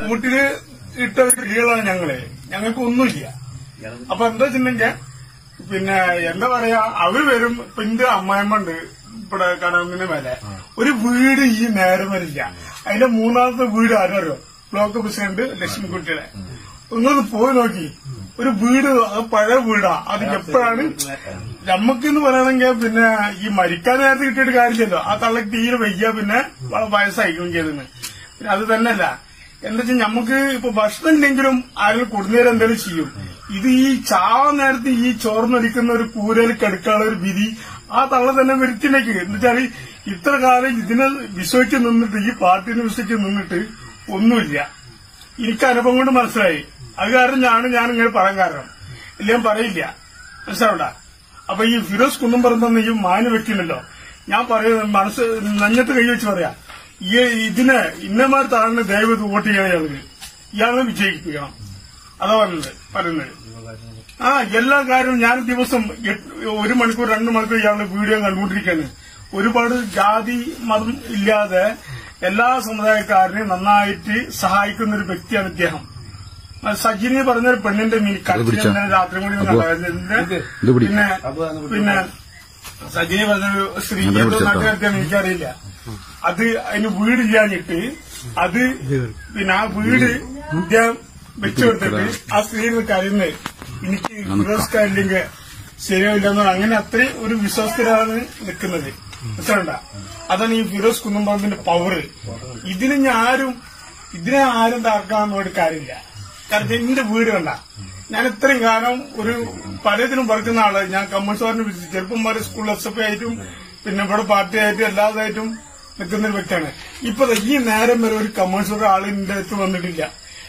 കൂട്ടില് ഇട്ട ഒരു കിളികളാണ് ഞങ്ങള് ഞങ്ങൾക്ക് ഒന്നുമില്ല അപ്പൊ എന്താ വെച്ചിട്ടുണ്ടെങ്കിൽ പിന്നെ എന്താ പറയാ അവര് വരും ഇപ്പൊ എന്റെ അമ്മായിമ്മ ഉണ്ട് ഇവിടെ കടമിന് മേലെ ഒരു വീട് ഈ നേരം വരില്ല അതിന്റെ മൂന്നാമത്തെ വീട് ആരോ ബ്ലോക്ക് പ്രസിഡന്റ് ലക്ഷ്മിക്കുട്ടിയുടെ ഒന്നൊന്ന് പോയി നോക്കി ഒരു വീട് അത് പഴയ വീടാ അത് എപ്പോഴാണ് നമ്മക്കെന്ന് പറയണെങ്കിൽ പിന്നെ ഈ മരിക്കാൻ നേരത്തെ കിട്ടിയിട്ട് കാര്യമില്ലല്ലോ ആ തള്ളക്ക് തീരെ വയ്യ പിന്നെ വളരെ വയസ്സായിക്കും ചെയ്തിന് പിന്നെ അത് തന്നെയല്ല എന്താ വെച്ചാൽ നമുക്ക് ഇപ്പൊ ഭക്ഷണം ഇല്ലെങ്കിലും ആരെങ്കിലും കൊടുന്നേരം എന്തെങ്കിലും ചെയ്യും ഇത് ഈ ചാവ നേരത്ത് ഈ ചോർന്നൊലിക്കുന്ന ഒരു കൂരയിൽ കിടക്കാനുള്ള ഒരു വിധി ആ തള്ള തന്നെ വരുത്തിലേക്ക് എന്നുവെച്ചാൽ ഇത്ര കാലം ഇതിനെ വിശ്വസിച്ച് നിന്നിട്ട് ഈ പാർട്ടിനെ വിശ്വസിച്ച് നിന്നിട്ട് ഒന്നുമില്ല എനിക്ക് അനുഭവം കൊണ്ട് മനസ്സിലായി അത് കാരണം ഞാൻ ഞാൻ ഇങ്ങനെ പറയാൻ കാരണം ഇല്ല ഞാൻ പറയില്ല മനസ്സിലാവണ്ട അപ്പൊ ഈ ഫിറോസ് കുന്നും പറഞ്ഞ ഈ മാന് വെക്കില്ലല്ലോ ഞാൻ പറയുന്നത് മനസ്സ് നഞ്ഞത്ത് കൈ വെച്ച് പറയാ ഈ ഇതിന് ഇന്നമാർ താഴ്ന്ന ദയവ് വോട്ട് ചെയ്യണം ഇയാൾക്ക് ഇയാളെ വിജയിപ്പിക്കണം അതാ പറയുന്നത് പറയുന്നത് ആ എല്ലാ കാര്യവും ഞാൻ ദിവസം എട്ട്- ഒരു മണിക്കൂർ രണ്ട് മണിക്കൂർ ഇയാളുടെ വീഡിയോ കണ്ടുകൊണ്ടിരിക്കുകയാണ് ഒരുപാട് ജാതി മതം ഇല്ലാതെ എല്ലാ സമുദായക്കാരനെയും നന്നായിട്ട് സഹായിക്കുന്ന ഒരു വ്യക്തിയാണ് ഇദ്ദേഹം ആ സജിനി പറഞ്ഞൊരു പെണ്ണിന്റെ മീൻ പിടിച്ചോ. കച്ചിനെ രാത്രി കൂടി അപ്പോ. കണ്ടായിരുന്നു ഇത് പിടി. പിന്നെ പിന്നെ സജിനി പറഞ്ഞൊരു സ്ത്രീ അങ്ങനെ ഏതോ പിടിച്ചോ. നാട്ടുകാരത്തെയാണ് എനിക്കറിയില്ല അത് അതിന് വീടില്ലാഞ്ഞിട്ട് അത് പിന്നെ ആ വീട് ഇദ്ദേഹം വെച്ചു കൊടുത്തിട്ട് ആ സ്ത്രീ കരയുന്നത് എനിക്ക് ഫിറോസ്കാരില്ലെങ്കിൽ ശരിയാവില്ലെന്ന് അങ്ങനെ അത്രയും ഒരു വിശ്വാസത്തിലാണ് നിൽക്കുന്നത് മനസ്സിലണ്ട അതാണ് ഈ ഫിറോസ് കുന്നുംപറമ്പിന്റെ പവറ് ഇതിന് ഞാൻ ആരും ഇതിനെ ആരും തർക്കാമെന്ന് ഒരു കാര്യമില്ല കാരണം എന്റെ വീട് കണ്ട ഞാൻ ഇത്രയും കാലം ഒരു പലതിനും പറക്കുന്ന ആള് ഞാൻ കമ്മ്യൂണിസ്റ്റ് വിളിച്ചു ചെറുപ്പം വരെ സ്കൂൾ എസ് എഫ് ആയിട്ടും പിന്നെ ഇവിടെ പാർട്ടി ആയിട്ടും എല്ലാതായിട്ടും നിൽക്കുന്ന ഒരു വ്യക്തിയാണ് ഇപ്പൊ ദേ ഈ നേരം വരെ ഒരു കമ്മ്യൂണിസ്റ്റ് ആളിന്റെ അടുത്ത് വന്നിട്ടില്ല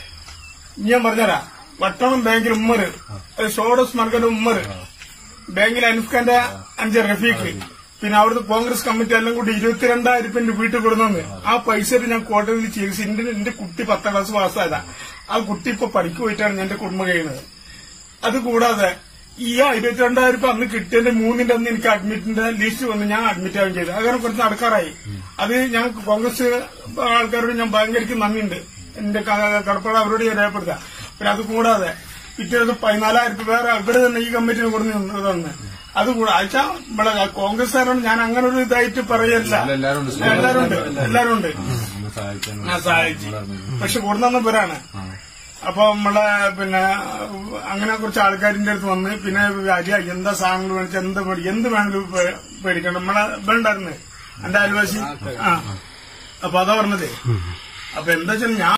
ഞാൻ പറഞ്ഞുതരാം വട്ടണം ബാങ്കിൽ ഉമ്മറ് ഷോഡസ് മാർക്കറ്റ് ഉമ്മറ് ബാങ്കിൽ അൻഫ്ഖാന്റെ അഞ്ച് റഫീഖ് പിന്നെ അവിടുത്തെ കോൺഗ്രസ് കമ്മിറ്റി എല്ലാം കൂടി ഇരുപത്തിരണ്ടായിരം രൂപ എന്റെ വീട്ടിൽ കൊടുന്നു ആ പൈസ ഞാൻ കോട്ടയത്തിൽ ചികിത്സ എന്റെ എന്റെ കുട്ടി പത്താം ക്ലാസ് പാസ്സായതാ ആ കുട്ടി ഇപ്പൊ പഠിക്ക് പോയിട്ടാണ് ഞാൻ എന്റെ കുടുംബം കഴിയുന്നത് അത് കൂടാതെ ഈ ആ ഇരുപത്തിരണ്ടായിരം രൂപ അന്ന് കിട്ടിയതിന്റെ മൂന്നിന്റെ അന്ന് എനിക്ക് അഡ്മിറ്റിന്റെ ലിസ്റ്റ് വന്ന് ഞാൻ അഡ്മിറ്റ് ആവുകയും ചെയ്തു അങ്ങനെ കുറച്ച് നടക്കാറായി അത് ഞാൻ കോൺഗ്രസ് ആൾക്കാരോട് ഞാൻ ഭയങ്കരക്ക് നന്ദിയുണ്ട് എന്റെ ക- കടപ്പാട് അവരോട് ഞാൻ രേഖപ്പെടുത്താം പിന്നെ അത് കൂടാതെ പിറ്റേത് പതിനാലായിരം രൂപ വേറെ ഇവിടെ തന്നെ ഈ കമ്മിറ്റിന് കൊടുത്തു തന്നെ അത് കൂടാതെ അയച്ചാ ഇവിടെ കോൺഗ്രസ്സുകാരോട് ഞാൻ അങ്ങനെ ഒരു ഇതായിട്ട് പറയല്ല എല്ലാവരും ഉണ്ട്. എല്ലാവരും ഉണ്ട് എല്ലാവരും ഉണ്ട് നമ്മളെ സഹായിക്കാൻ ആ സഹായിച്ചു പക്ഷെ കൂടുന്ന പേരാണ് അപ്പൊ നമ്മളെ പിന്നെ അങ്ങനെ കുറച്ച് ആൾക്കാരിന്റെ അടുത്ത് വന്ന് പിന്നെ അരി എന്താ സാധനങ്ങൾ മേടിച്ച് എന്താ മേടിക്കും എന്ത് വേണമെങ്കിലും പേ- പേടിക്കണം നമ്മളെ വേണ്ടായിരുന്നു എന്റെ അയൽവാസി ആ അപ്പൊ അതാ പറഞ്ഞത് അപ്പൊ എന്താ വെച്ചാൽ ഞാൻ